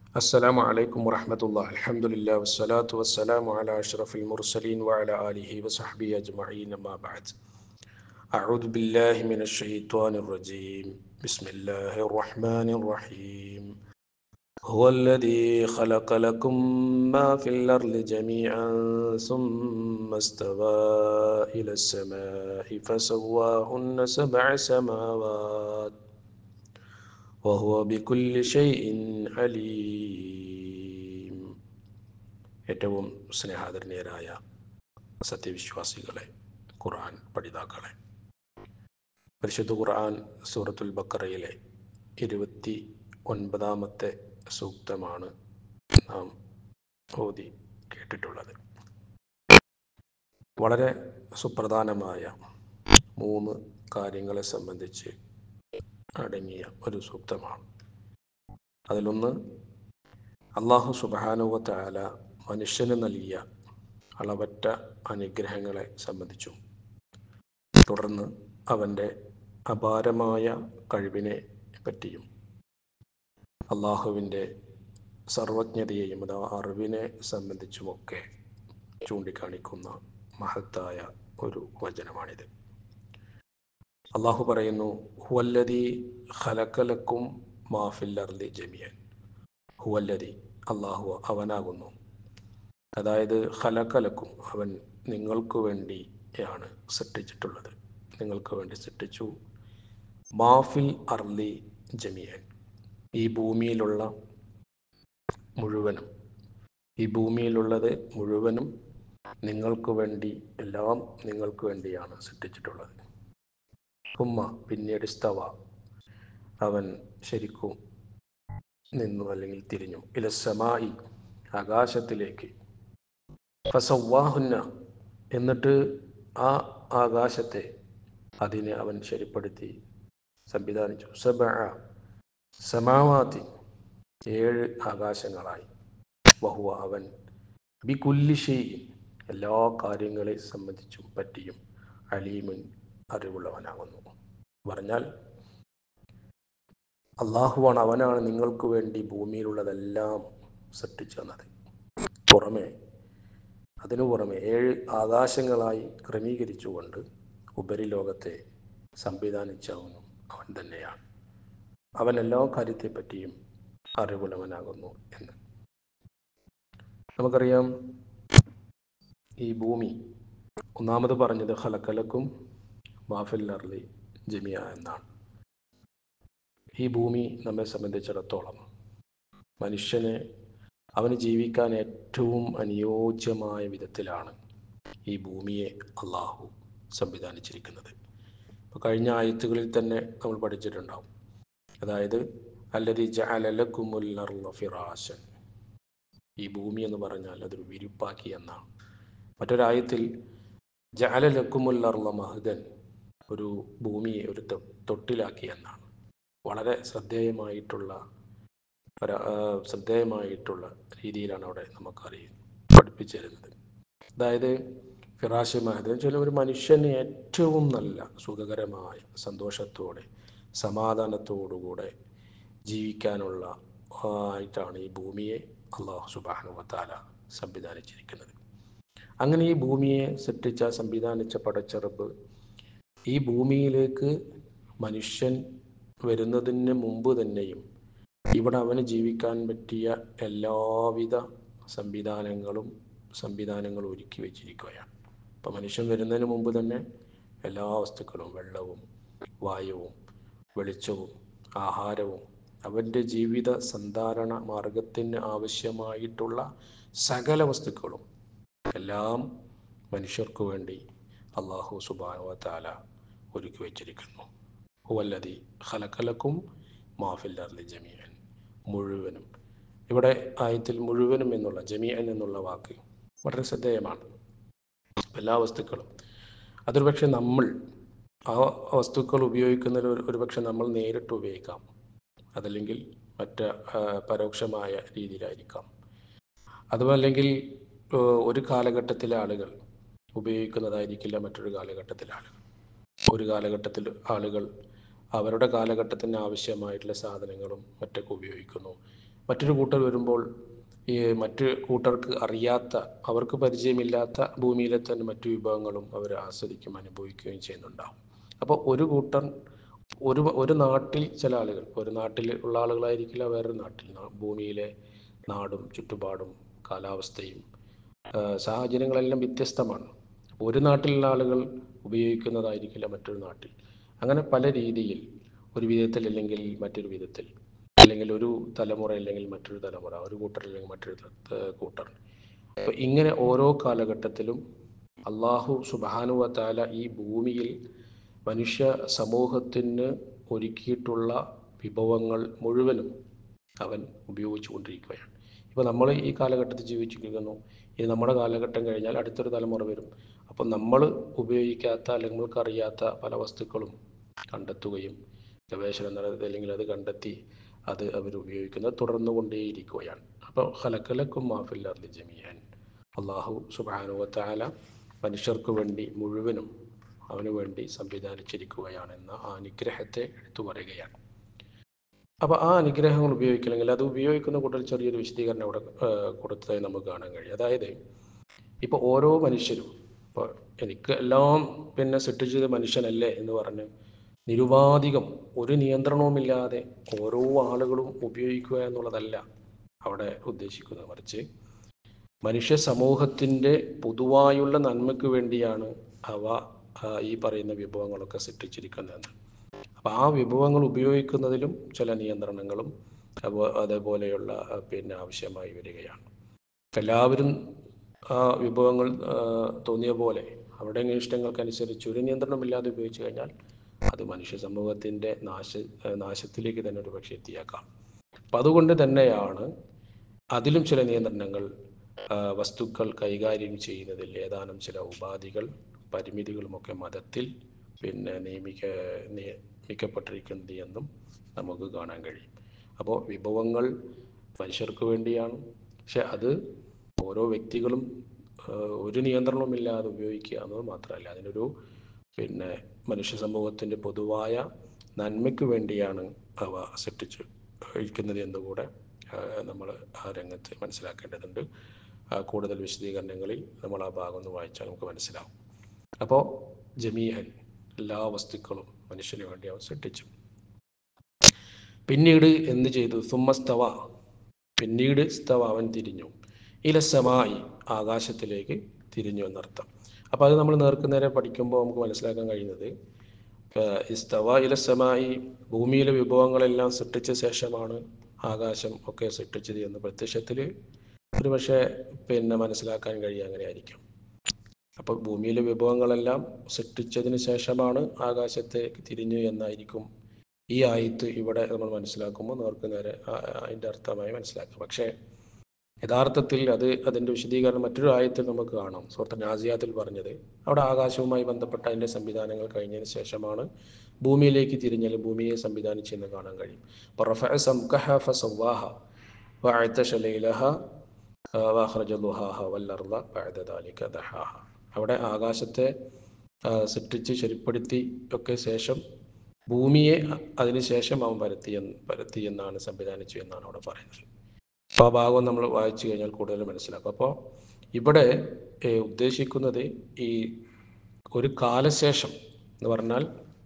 السلام عليكم ورحمة الله الحمد لله والصلاة والسلام على أشرف المرسلين وعلى آله وصحبه أجمعين ما بعد أعوذ بالله من الشيطان الرجيم بسم الله الرحمن الرحيم هو الذي خلق لكم ما في الأرض جميعا ثم استوى إلى السماء فسواهن سبع سماوات وهو بكل شيء عليم ഏറ്റവും സ്നേഹാദരണീയരായ സത്യവിശ്വാസികളെ ഖുർആൻ പഠിതാക്കളെ പരിശുദ്ധ ഖുർആൻ സൂറത്തുൽ ബക്കറയിലെ ഇരുപത്തി ഒൻപതാമത്തെ സൂക്തമാണ് നാം ഓതി കേട്ടിട്ടുള്ളത് വളരെ സുപ്രധാനമായ മൂന്ന് കാര്യങ്ങളെ സംബന്ധിച്ച് അടങ്ങിയ ഒരു സൂക്തമാണ് അതിലൊന്ന് അള്ളാഹു സുബാനുവത്തായ മനുഷ്യന് നൽകിയ അളവറ്റ അനുഗ്രഹങ്ങളെ സംബന്ധിച്ചും തുടർന്ന് അവൻ്റെ അപാരമായ കഴിവിനെ പറ്റിയും അള്ളാഹുവിൻ്റെ സർവജ്ഞതയെയും അഥവാ അറിവിനെ സംബന്ധിച്ചുമൊക്കെ ചൂണ്ടിക്കാണിക്കുന്ന മഹത്തായ ഒരു വചനമാണിത് അള്ളാഹു പറയുന്നു ഹുവല്ലതി ഖലക്കലക്കും മാഫിൽ അർലി ജമിയൻ ഹുവല്ലതി അള്ളാഹു അവനാകുന്നു അതായത് ഖലക്കലക്കും അവൻ നിങ്ങൾക്ക് വേണ്ടിയാണ് സൃഷ്ടിച്ചിട്ടുള്ളത് നിങ്ങൾക്ക് വേണ്ടി സൃഷ്ടിച്ചു മാഫിൽ അർലി ജമിയൻ ഈ ഭൂമിയിലുള്ള മുഴുവനും ഈ ഭൂമിയിലുള്ളത് മുഴുവനും നിങ്ങൾക്ക് വേണ്ടി എല്ലാം നിങ്ങൾക്ക് വേണ്ടിയാണ് സൃഷ്ടിച്ചിട്ടുള്ളത് ഹുമ്മ പിന്നീട് സ്തവ അവൻ ശരിക്കും നിന്നു അല്ലെങ്കിൽ തിരിഞ്ഞു ഇലസമായി ആകാശത്തിലേക്ക് ഫസവാഹുന്ന എന്നിട്ട് ആ ആകാശത്തെ അതിനെ അവൻ ശരിപ്പെടുത്തി സംവിധാനിച്ചു സബ സമാവാത്തി ഏഴ് ആകാശങ്ങളായി വഹുവ അവൻ ബി കുല്ലിഷെയ് എല്ലാ കാര്യങ്ങളെ സംബന്ധിച്ചും പറ്റിയും അലീമുൻ അറിവുള്ളവനാകുന്നു പറഞ്ഞാൽ അള്ളാഹുവാണ് അവനാണ് നിങ്ങൾക്ക് വേണ്ടി ഭൂമിയിലുള്ളതെല്ലാം സൃഷ്ടിച്ചു തന്നത് പുറമെ അതിനു പുറമെ ഏഴ് ആകാശങ്ങളായി ക്രമീകരിച്ചുകൊണ്ട് ഉപരിലോകത്തെ സംവിധാനിച്ചവനും അവൻ തന്നെയാണ് അവൻ എല്ലാ കാര്യത്തെപ്പറ്റിയും അറിവുള്ളവനാകുന്നു എന്ന് നമുക്കറിയാം ഈ ഭൂമി ഒന്നാമത് പറഞ്ഞത് ഹലക്കലക്കും മാഫിൽ അർലി ജമിയ എന്നാണ് ഈ ഭൂമി നമ്മെ സംബന്ധിച്ചിടത്തോളം മനുഷ്യനെ അവന് ജീവിക്കാൻ ഏറ്റവും അനുയോജ്യമായ വിധത്തിലാണ് ഈ ഭൂമിയെ അള്ളാഹു സംവിധാനിച്ചിരിക്കുന്നത് ഇപ്പോൾ കഴിഞ്ഞ ആയത്തുകളിൽ തന്നെ നമ്മൾ പഠിച്ചിട്ടുണ്ടാവും അതായത് അല്ലതി ജഅലലക്കുമുൽ ഫിറാശൻ ഈ ഭൂമി എന്ന് പറഞ്ഞാൽ അതൊരു വിരിപ്പാക്കി എന്നാണ് മറ്റൊരായത്തിൽ ജഅലലക്കുമുൽ മഹദൻ ഒരു ഭൂമിയെ ഒരു തൊട്ടിലാക്കി എന്നാണ് വളരെ ശ്രദ്ധേയമായിട്ടുള്ള ഒരു ശ്രദ്ധേയമായിട്ടുള്ള രീതിയിലാണ് അവിടെ നമുക്കറിയാം പഠിപ്പിച്ചു തരുന്നത് അതായത് ഫിറാഷ് മഹദ് വെച്ചാൽ ഒരു മനുഷ്യന് ഏറ്റവും നല്ല സുഖകരമായ സന്തോഷത്തോടെ സമാധാനത്തോടുകൂടെ ജീവിക്കാനുള്ള ആയിട്ടാണ് ഈ ഭൂമിയെ അള്ളാഹു സുബാനുവത്താല സംവിധാനിച്ചിരിക്കുന്നത് അങ്ങനെ ഈ ഭൂമിയെ സൃഷ്ടിച്ച സംവിധാനിച്ച പടച്ചെറുപ്പ് ഈ ഭൂമിയിലേക്ക് മനുഷ്യൻ വരുന്നതിന് മുമ്പ് തന്നെയും ഇവിടെ അവന് ജീവിക്കാൻ പറ്റിയ എല്ലാവിധ സംവിധാനങ്ങളും സംവിധാനങ്ങളും ഒരുക്കി വെച്ചിരിക്കുകയാണ് അപ്പം മനുഷ്യൻ വരുന്നതിന് മുമ്പ് തന്നെ എല്ലാ വസ്തുക്കളും വെള്ളവും വായുവും വെളിച്ചവും ആഹാരവും അവൻ്റെ ജീവിത സന്ധാരണ മാർഗത്തിന് ആവശ്യമായിട്ടുള്ള സകല വസ്തുക്കളും എല്ലാം മനുഷ്യർക്ക് വേണ്ടി അള്ളാഹു സുബാനുവ താല ഒരുക്കി വച്ചിരിക്കുന്നു ഹുവല്ലതി ഖലക്കലക്കും മാഫിൽ അർലി ജമീഅൻ മുഴുവനും ഇവിടെ ആയത്തിൽ മുഴുവനും എന്നുള്ള ജമീഅൻ എന്നുള്ള വാക്ക് വളരെ ശ്രദ്ധേയമാണ് എല്ലാ വസ്തുക്കളും അതൊരു പക്ഷെ നമ്മൾ ആ വസ്തുക്കൾ ഉപയോഗിക്കുന്നതിൽ ഒരു ഒരുപക്ഷെ നമ്മൾ നേരിട്ട് ഉപയോഗിക്കാം അതല്ലെങ്കിൽ മറ്റ് പരോക്ഷമായ രീതിയിലായിരിക്കാം അതും അല്ലെങ്കിൽ ഒരു കാലഘട്ടത്തിലെ ആളുകൾ ഉപയോഗിക്കുന്നതായിരിക്കില്ല മറ്റൊരു കാലഘട്ടത്തിലെ ആളുകൾ ഒരു കാലഘട്ടത്തിൽ ആളുകൾ അവരുടെ കാലഘട്ടത്തിന് ആവശ്യമായിട്ടുള്ള സാധനങ്ങളും മറ്റൊക്കെ ഉപയോഗിക്കുന്നു മറ്റൊരു കൂട്ടർ വരുമ്പോൾ ഈ മറ്റ് കൂട്ടർക്ക് അറിയാത്ത അവർക്ക് പരിചയമില്ലാത്ത ഭൂമിയിലെ തന്നെ മറ്റു വിഭവങ്ങളും അവർ ആസ്വദിക്കും അനുഭവിക്കുകയും ചെയ്യുന്നുണ്ടാവും അപ്പോൾ ഒരു കൂട്ടർ ഒരു ഒരു നാട്ടിൽ ചില ആളുകൾ ഒരു നാട്ടിൽ ഉള്ള ആളുകളായിരിക്കില്ല വേറൊരു നാട്ടിൽ നാ- ഭൂമിയിലെ നാടും ചുറ്റുപാടും കാലാവസ്ഥയും ആ, സാഹചര്യങ്ങളെല്ലാം വ്യത്യസ്തമാണ് ഒരു നാട്ടിലുള്ള ആളുകൾ ഉപയോഗിക്കുന്നതായിരിക്കില്ല മറ്റൊരു നാട്ടിൽ അങ്ങനെ പല രീതിയിൽ ഒരു വിധത്തിൽ അല്ലെങ്കിൽ മറ്റൊരു വിധത്തിൽ അല്ലെങ്കിൽ ഒരു തലമുറ അല്ലെങ്കിൽ മറ്റൊരു തലമുറ ഒരു കൂട്ടർ അല്ലെങ്കിൽ മറ്റൊരു ത- ത- കൂട്ടർ അപ്പോൾ ഇങ്ങനെ ഓരോ കാലഘട്ടത്തിലും അള്ളാഹു സുബാനുവ താല ഈ ഭൂമിയിൽ മനുഷ്യ സമൂഹത്തിന് ഒരുക്കിയിട്ടുള്ള വിഭവങ്ങൾ മുഴുവനും അവൻ ഉപയോഗിച്ചു കൊണ്ടിരിക്കുകയാണ് ഇപ്പോൾ നമ്മൾ ഈ കാലഘട്ടത്തിൽ ജീവിച്ചിരിക്കുന്നു ഇനി നമ്മുടെ കാലഘട്ടം കഴിഞ്ഞാൽ അടുത്തൊരു തലമുറ വരും അപ്പം നമ്മൾ ഉപയോഗിക്കാത്ത അല്ലെങ്കിൽ നമ്മൾക്കറിയാത്ത പല വസ്തുക്കളും കണ്ടെത്തുകയും ഗവേഷണം നടത്തി അല്ലെങ്കിൽ അത് കണ്ടെത്തി അത് അവർ ഉപയോഗിക്കുന്നത് തുടർന്നു കൊണ്ടേയിരിക്കുകയാണ് അപ്പോൾ ഹലക്കലക്കും മാഫിൽ അർലി ജമിയാൻ അള്ളാഹു സുബാനുവത്താല മനുഷ്യർക്ക് വേണ്ടി മുഴുവനും അവന് വേണ്ടി സംവിധാനിച്ചിരിക്കുകയാണെന്ന ആ അനുഗ്രഹത്തെ എടുത്തു പറയുകയാണ് അപ്പോൾ ആ അനുഗ്രഹങ്ങൾ ഉപയോഗിക്കണമെങ്കിൽ അത് ഉപയോഗിക്കുന്ന കൂട്ടത്തിൽ ചെറിയൊരു വിശദീകരണം ഇവിടെ ഏഹ്, കൊടുത്തതായി നമുക്ക് കാണാൻ കഴിയും അതായത് ഇപ്പോൾ ഓരോ മനുഷ്യരും ഇപ്പോൾ എനിക്ക് എല്ലാം പിന്നെ സൃഷ്ടിച്ചത് മനുഷ്യനല്ലേ എന്ന് പറഞ്ഞ് നിരുപാധികം ഒരു നിയന്ത്രണവുമില്ലാതെ ഓരോ ആളുകളും ഉപയോഗിക്കുക എന്നുള്ളതല്ല അവിടെ ഉദ്ദേശിക്കുന്നത് മറിച്ച് മനുഷ്യ സമൂഹത്തിൻ്റെ പൊതുവായുള്ള നന്മയ്ക്ക് വേണ്ടിയാണ് അവ ആ, ഈ പറയുന്ന വിഭവങ്ങളൊക്കെ സൃഷ്ടിച്ചിരിക്കുന്നത് അപ്പോൾ ആ വിഭവങ്ങൾ ഉപയോഗിക്കുന്നതിലും ചില നിയന്ത്രണങ്ങളും അപ്പൊ- അതേപോലെയുള്ള ആ, പിന്നെ ആവശ്യമായി വരികയാണ് എല്ലാവരും ആ വിഭവങ്ങൾ ആ, തോന്നിയ പോലെ അവരുടെ ഇഷ്ടങ്ങൾക്കനുസരിച്ച് ഒരു നിയന്ത്രണമില്ലാതെ ഉപയോഗിച്ചു കഴിഞ്ഞാൽ അത് മനുഷ്യ സമൂഹത്തിൻ്റെ നാശ ആ, നാശത്തിലേക്ക് തന്നെ ഒരു പക്ഷേ എത്തിയേക്കാം അപ്പം അതുകൊണ്ട് തന്നെയാണ് അതിലും ചില നിയന്ത്രണങ്ങൾ ആ, വസ്തുക്കൾ കൈകാര്യം ചെയ്യുന്നതിൽ ഏതാനും ചില ഉപാധികൾ പരിമിതികളുമൊക്കെ മതത്തിൽ പിന്നെ നിയമിക്ക നിയമിക്കപ്പെട്ടിരിക്കുന്നത് എന്നും നമുക്ക് കാണാൻ കഴിയും അപ്പോൾ വിഭവങ്ങൾ മനുഷ്യർക്ക് വേണ്ടിയാണ് പക്ഷെ അത് ഓരോ വ്യക്തികളും ആ, ഒരു നിയന്ത്രണവുമില്ലാതെ ഉപയോഗിക്കുക എന്നത് മാത്രമല്ല അതിനൊരു പിന്നെ മനുഷ്യ സമൂഹത്തിൻ്റെ പൊതുവായ നന്മയ്ക്ക് വേണ്ടിയാണ് അവ സൃഷ്ടിച്ച് ഇരിക്കുന്നത് എന്നുകൂടെ നമ്മൾ ആ രംഗത്ത് മനസ്സിലാക്കേണ്ടതുണ്ട് ആ, കൂടുതൽ വിശദീകരണങ്ങളിൽ നമ്മൾ ആ ഭാഗം ഒന്ന് വായിച്ചാൽ നമുക്ക് മനസ്സിലാവും അപ്പോൾ ജമീഹൻ എല്ലാ വസ്തുക്കളും മനുഷ്യന് വേണ്ടി അവൻ സൃഷ്ടിച്ചു പിന്നീട് എന്ത് ചെയ്തു സുമ്മസ്തവ പിന്നീട് സ്തവ അവൻ തിരിഞ്ഞു ഇലസമായി ആകാശത്തിലേക്ക് തിരിഞ്ഞു എന്നർത്ഥം അപ്പോൾ അത് നമ്മൾ നേർക്കുനേരെ പഠിക്കുമ്പോൾ നമുക്ക് മനസ്സിലാക്കാൻ കഴിയുന്നത് ഏഹ് ഇസ്തവ ഇലസമായി ഭൂമിയിലെ വിഭവങ്ങളെല്ലാം സൃഷ്ടിച്ച ശേഷമാണ് ആകാശം ഒക്കെ സൃഷ്ടിച്ചത് എന്ന് പ്രത്യക്ഷത്തിൽ ഒരു പക്ഷേ പിന്നെ മനസ്സിലാക്കാൻ കഴിയുക അങ്ങനെ ആയിരിക്കും അപ്പോൾ ഭൂമിയിലെ വിഭവങ്ങളെല്ലാം സൃഷ്ടിച്ചതിന് ശേഷമാണ് ആകാശത്തേക്ക് തിരിഞ്ഞു എന്നായിരിക്കും ഈ ആയത്ത് ഇവിടെ നമ്മൾ മനസ്സിലാക്കുമ്പോൾ നേർക്ക് നേരെ ആ- ആ- അതിൻ്റെ അർത്ഥമായി മനസ്സിലാക്കുക പക്ഷേ യഥാർത്ഥത്തിൽ അത് അതിൻ്റെ വിശദീകരണം മറ്റൊരു ആയത്തിൽ നമുക്ക് കാണാം സുഹൃത്ത് നാസിയാത്തിൽ പറഞ്ഞത് അവിടെ ആകാശവുമായി ബന്ധപ്പെട്ട അതിൻ്റെ സംവിധാനങ്ങൾ കഴിഞ്ഞതിന് ശേഷമാണ് ഭൂമിയിലേക്ക് തിരിഞ്ഞാൽ ഭൂമിയെ സംവിധാനിച്ചെന്ന് കാണാൻ കഴിയും അപ്പോൾ റഫഅ സംകഹ ഫസവ്വാഹ വഅതശ ലൈലഹ വഅഖ്റജ ദുഹാഹ വല്ലർള ബഅദ ദാലിക ദഹാഹ അവിടെ ആകാശത്തെ ആ, സൃഷ്ടിച്ച് ശരിപ്പെടുത്തി ഒക്കെ ശേഷം ഭൂമിയെ അ- അതിനുശേഷം അവൻ പരത്തി എന്ന് പരത്തി എന്നാണ് സംവിധാനിച്ചു എന്നാണ് അവിടെ പറയുന്നത് അപ്പോൾ ആ ഭാഗം നമ്മൾ വായിച്ചു കഴിഞ്ഞാൽ കൂടുതൽ മനസ്സിലാക്കും അപ്പോൾ ഇവിടെ ഏ, ഉദ്ദേശിക്കുന്നത് ഈ ഒരു കാലശേഷം എന്ന് പറഞ്ഞാൽ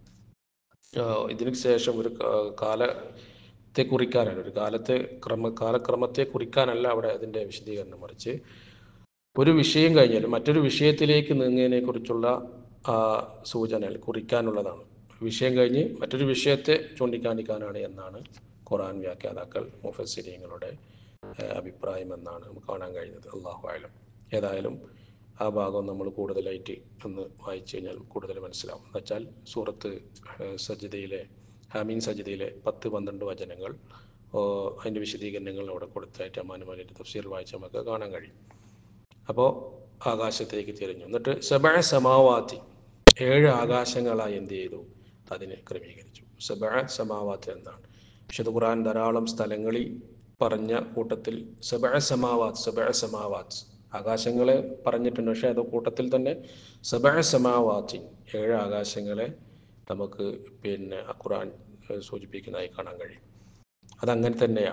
ആ, ഇതിന് ശേഷം ഒരു കാ- കാലത്തെ കുറിക്കാനാണ് ഒരു കാലത്തെ ക്രമ കാലക്രമത്തെ കുറിക്കാനല്ല അവിടെ അതിൻ്റെ വിശദീകരണം മറിച്ച് ഒരു വിഷയം കഴിഞ്ഞാൽ മറ്റൊരു വിഷയത്തിലേക്ക് നീങ്ങുന്നതിനെ കുറിച്ചുള്ള ആ, സൂചന കുറിക്കാനുള്ളതാണ് വിഷയം കഴിഞ്ഞ് മറ്റൊരു വിഷയത്തെ ചൂണ്ടിക്കാണിക്കാനാണ് എന്നാണ് ഖുറാൻ വ്യാഖ്യാതാക്കൾ മുഫസ്സിരീങ്ങളുടെ ഏഹ്, അഭിപ്രായം എന്നാണ് നമുക്ക് കാണാൻ കഴിയുന്നത് അള്ളാഹു ആയാലും ഏതായാലും ആ ഭാഗം നമ്മൾ കൂടുതലായിട്ട് ഒന്ന് വായിച്ചു കഴിഞ്ഞാൽ കൂടുതൽ മനസ്സിലാവും എന്ന് വെച്ചാൽ സൂറത്ത് ഏഹ്, സജിദയിലെ ഹാമീൻ സജിദയിലെ പത്ത് പന്ത്രണ്ട് വചനങ്ങൾ ഓ, അതിൻ്റെ വിശദീകരണങ്ങൾ അവിടെ കൊടുത്തായിട്ട് അമ്മാനുമാലിൻ്റെ തഫ്സീർ വായിച്ച് നമുക്ക് കാണാൻ കഴിയും അപ്പോൾ ആകാശത്തേക്ക് തിരിഞ്ഞു എന്നിട്ട് സബഅ സമാവാത്തി ഏഴ് ആകാശങ്ങളായി എന്ത് ചെയ്തു അതിനെ ക്രമീകരിച്ചു സബഅ സമാവാത്ത് എന്നാണ് വിശുദ്ധ ഖുർആൻ ധാരാളം സ്ഥലങ്ങളിൽ പറഞ്ഞ കൂട്ടത്തിൽ സബഅ സമാവാത്ത് സബഅ സമാവാത്ത് ആകാശങ്ങളെ പറഞ്ഞിട്ടുണ്ട് പക്ഷേ അത് കൂട്ടത്തിൽ തന്നെ സബഅ സമാവാത്തി ഏഴ് ആകാശങ്ങളെ നമുക്ക് പിന്നെ ആ ഖുർആൻ ഏഹ്, സൂചിപ്പിക്കുന്നതായി കാണാൻ കഴിയും അതങ്ങനെ തന്നെയാണ്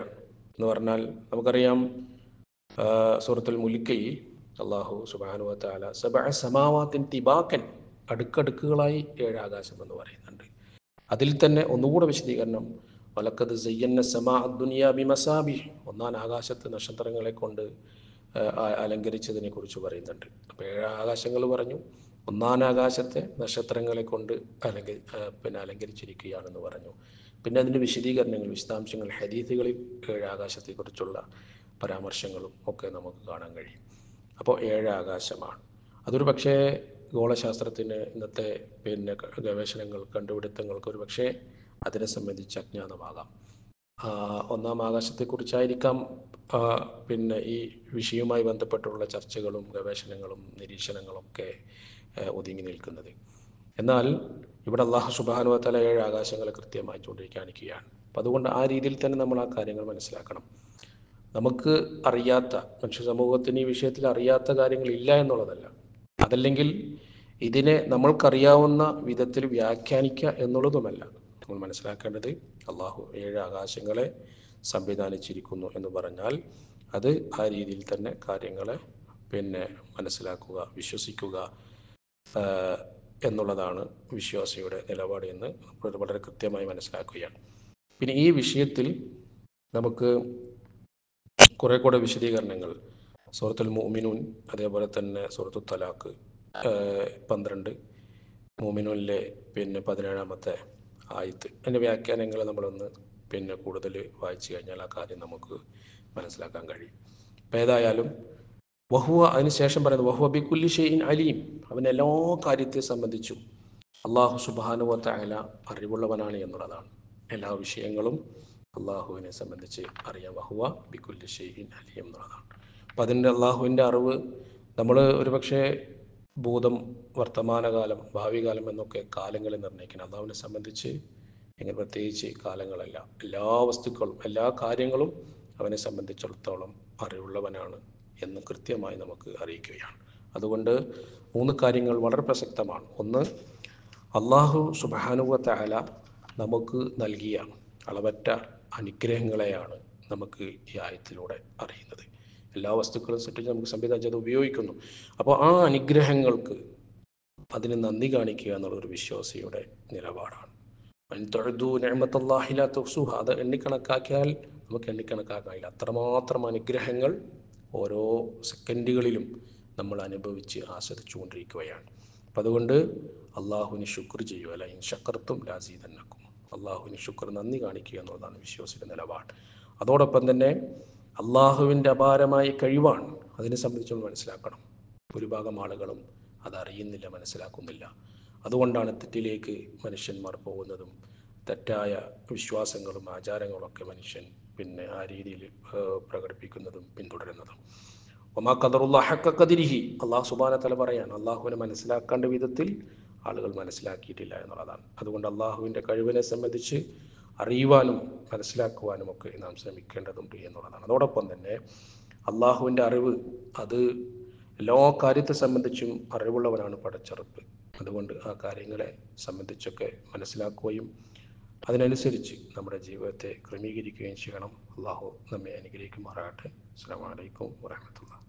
എന്ന് പറഞ്ഞാൽ നമുക്കറിയാം ആ, സൂറത്തുൽ മുലിക്കയിൽ അള്ളാഹു സുബാനു താല സബ സമാവാത്തിൻ തിബാക്കൻ അടുക്കടുക്കുകളായി ഏഴ് ആകാശം എന്ന് പറയുന്നുണ്ട് അതിൽ തന്നെ ഒന്നുകൂടെ വിശദീകരണം വലക്കത് സയ്യന്ന സമാ ദുനിയ ബിമസാബി ഒന്നാം ആകാശത്ത് നക്ഷത്രങ്ങളെ കൊണ്ട് ആ, ആ- അലങ്കരിച്ചതിനെ കുറിച്ച് പറയുന്നുണ്ട് അപ്പോൾ ഏഴ് ആകാശങ്ങൾ പറഞ്ഞു ഒന്നാം ആകാശത്തെ നക്ഷത്രങ്ങളെ കൊണ്ട് അലങ്ക ആ, പിന്നെ അലങ്കരിച്ചിരിക്കുകയാണെന്ന് പറഞ്ഞു പിന്നെ അതിൻ്റെ വിശദീകരണങ്ങൾ വിശദാംശങ്ങൾ ഹദീസുകളിൽ ഏഴ് ആകാശത്തെക്കുറിച്ചുള്ള പരാമർശങ്ങളും ഒക്കെ നമുക്ക് കാണാൻ കഴിയും അപ്പോൾ ഏഴ് ആകാശമാണ് അതൊരു പക്ഷേ ഗോളശാസ്ത്രത്തിന് ഇന്നത്തെ പിന്നെ ക- ഗവേഷണങ്ങൾ കണ്ടുപിടുത്തങ്ങൾക്ക് ഒരു പക്ഷേ അതിനെ സംബന്ധിച്ച് അജ്ഞാതമാകാം ആ, ഒന്നാം ആകാശത്തെക്കുറിച്ചായിരിക്കാം ആ, പിന്നെ ഈ വിഷയവുമായി ബന്ധപ്പെട്ടുള്ള ചർച്ചകളും ഗവേഷണങ്ങളും നിരീക്ഷണങ്ങളൊക്കെ ആ, ഒതുങ്ങി നിൽക്കുന്നത് എന്നാൽ ഇവിടെ അള്ളാഹു സുബാനു തല ഏഴ് ആകാശങ്ങളെ കൃത്യമായി ചൂണ്ടിക്കാണിക്കുകയാണ് അപ്പം അതുകൊണ്ട് ആ രീതിയിൽ തന്നെ നമ്മൾ ആ കാര്യങ്ങൾ മനസ്സിലാക്കണം നമുക്ക് അറിയാത്ത മനുഷ്യ സമൂഹത്തിന് ഈ വിഷയത്തിൽ അറിയാത്ത കാര്യങ്ങൾ ഇല്ല എന്നുള്ളതല്ല അതല്ലെങ്കിൽ ഇതിനെ നമ്മൾക്കറിയാവുന്ന വിധത്തിൽ വ്യാഖ്യാനിക്കുക എന്നുള്ളതുമല്ല നമ്മൾ മനസ്സിലാക്കേണ്ടത് അള്ളാഹു ഏഴ് ആകാശങ്ങളെ സംവിധാനിച്ചിരിക്കുന്നു എന്ന് പറഞ്ഞാൽ അത് ആ രീതിയിൽ തന്നെ കാര്യങ്ങളെ പിന്നെ മനസ്സിലാക്കുക വിശ്വസിക്കുക ആ, എന്നുള്ളതാണ് വിശ്വാസിയുടെ നിലപാട് എന്ന് വളരെ- വളരെ കൃത്യമായി മനസ്സിലാക്കുകയാണ് പിന്നെ ഈ വിഷയത്തിൽ നമുക്ക് കുറെ കൂടെ വിശദീകരണങ്ങൾ സൂറത്തുൽ മുഅ്മിനൂൻ അതേപോലെ തന്നെ സൂറത്തു തലാഖ് ഏഹ് പന്ത്രണ്ട് മുഅ്മിനൂനിലെ പിന്നെ പതിനേഴാമത്തെ ആയത്ത് അതിൻ്റെ വ്യാഖ്യാനങ്ങൾ നമ്മളൊന്ന് പിന്നെ കൂടുതൽ വായിച്ചു കഴിഞ്ഞാൽ ആ കാര്യം നമുക്ക് മനസ്സിലാക്കാൻ കഴിയും അപ്പം ഏതായാലും വഹുവ അതിനുശേഷം പറയുന്നത് വഹുവ ബിക്കുല്ലി ഷെയ്ൻ അലീം അവൻ എല്ലാ കാര്യത്തെ സംബന്ധിച്ചും അള്ളാഹു സുബാനുവത്ത അല അറിവുള്ളവനാണ് എന്നുള്ളതാണ് എല്ലാ വിഷയങ്ങളും അള്ളാഹുവിനെ സംബന്ധിച്ച് അറിയാം വഹുവ ബിക്കുല്ലി ഷെയ്ൻ അലീം എന്നുള്ളതാണ് അപ്പം അതിൻ്റെ അള്ളാഹുവിൻ്റെ അറിവ് നമ്മൾ ഒരുപക്ഷെ ഭൂതം വർത്തമാനകാലം ഭാവി കാലം എന്നൊക്കെ കാലങ്ങളെ നിർണ്ണയിക്കണം അള്ളാഹുവിനെ സംബന്ധിച്ച് ഇങ്ങനെ പ്രത്യേകിച്ച് കാലങ്ങളല്ല എല്ലാ വസ്തുക്കളും എല്ലാ കാര്യങ്ങളും അവനെ സംബന്ധിച്ചിടത്തോളം അറിവുള്ളവനാണ് എന്ന് കൃത്യമായി നമുക്ക് അറിയിക്കുകയാണ് അതുകൊണ്ട് മൂന്ന് കാര്യങ്ങൾ വളരെ പ്രസക്തമാണ് ഒന്ന് അള്ളാഹു സുബാനുവത്ത അല നമുക്ക് നൽകിയ അളവറ്റ അനുഗ്രഹങ്ങളെയാണ് നമുക്ക് ഈ ആയത്തിലൂടെ അറിയുന്നത് എല്ലാ വസ്തുക്കളും സൃഷ്ടിച്ച് നമുക്ക് സംവിധാനം ചെയ്ത് ഉപയോഗിക്കുന്നു അപ്പോൾ ആ അനുഗ്രഹങ്ങൾക്ക് അതിന് നന്ദി കാണിക്കുക എന്നുള്ളൊരു വിശ്വാസിയുടെ നിലപാടാണ് അൻ തഅദു നിഅമത്തല്ലാഹി ലാ തുഹ്സുഹ. അത് എണ്ണിക്കണക്കാക്കിയാൽ നമുക്ക് എണ്ണിക്കണക്കാക്കാനില്ല അത്രമാത്രം അനുഗ്രഹങ്ങൾ ഓരോ സെക്കൻഡുകളിലും നമ്മൾ അനുഭവിച്ച് ആസ്വദിച്ചുകൊണ്ടിരിക്കുകയാണ് അപ്പം അതുകൊണ്ട് അള്ളാഹുവിന് ശുക്ർ ചെയ്യുക അല്ല ഇൻ ശക്കർത്തും ലാസീതന്നക്കും അള്ളാഹുവിന് ശുക്ർ നന്ദി കാണിക്കുക എന്നുള്ളതാണ് വിശ്വാസിയുടെ നിലപാട് അതോടൊപ്പം തന്നെ അള്ളാഹുവിൻ്റെ അപാരമായ കഴിവാണ് അതിനെ സംബന്ധിച്ച് നമ്മൾ മനസ്സിലാക്കണം ഭൂരിഭാഗം ആളുകളും അതറിയുന്നില്ല മനസ്സിലാക്കുന്നില്ല അതുകൊണ്ടാണ് തെറ്റിലേക്ക് മനുഷ്യന്മാർ പോകുന്നതും തെറ്റായ വിശ്വാസങ്ങളും ആചാരങ്ങളൊക്കെ മനുഷ്യൻ പിന്നെ ആ രീതിയിൽ ഏഹ്, പ്രകടിപ്പിക്കുന്നതും പിന്തുടരുന്നതും ഒമാ ഖദറുള്ള ഹക്ക കതിരിഹി അള്ളാഹു സുബാന തല പറയാണ് അള്ളാഹുവിനെ മനസ്സിലാക്കേണ്ട വിധത്തിൽ ആളുകൾ മനസ്സിലാക്കിയിട്ടില്ല എന്നുള്ളതാണ് അതുകൊണ്ട് അള്ളാഹുവിൻ്റെ കഴിവിനെ സംബന്ധിച്ച് അറിയുവാനും മനസ്സിലാക്കുവാനും ഒക്കെ നാം ശ്രമിക്കേണ്ടതുണ്ട് എന്നുള്ളതാണ് അതോടൊപ്പം തന്നെ അള്ളാഹുവിൻ്റെ അറിവ് അത് എല്ലാ കാര്യത്തെ സംബന്ധിച്ചും അറിവുള്ളവനാണ് പടച്ചെറുപ്പ് അതുകൊണ്ട് ആ കാര്യങ്ങളെ സംബന്ധിച്ചൊക്കെ മനസ്സിലാക്കുകയും അതിനനുസരിച്ച് നമ്മുടെ ജീവിതത്തെ ക്രമീകരിക്കുകയും ചെയ്യണം അള്ളാഹു നമ്മെ അനുഗ്രഹിക്കുമാറാകട്ടെ അസ്സാം വലൈക്കും വാഹമത്തുള്ള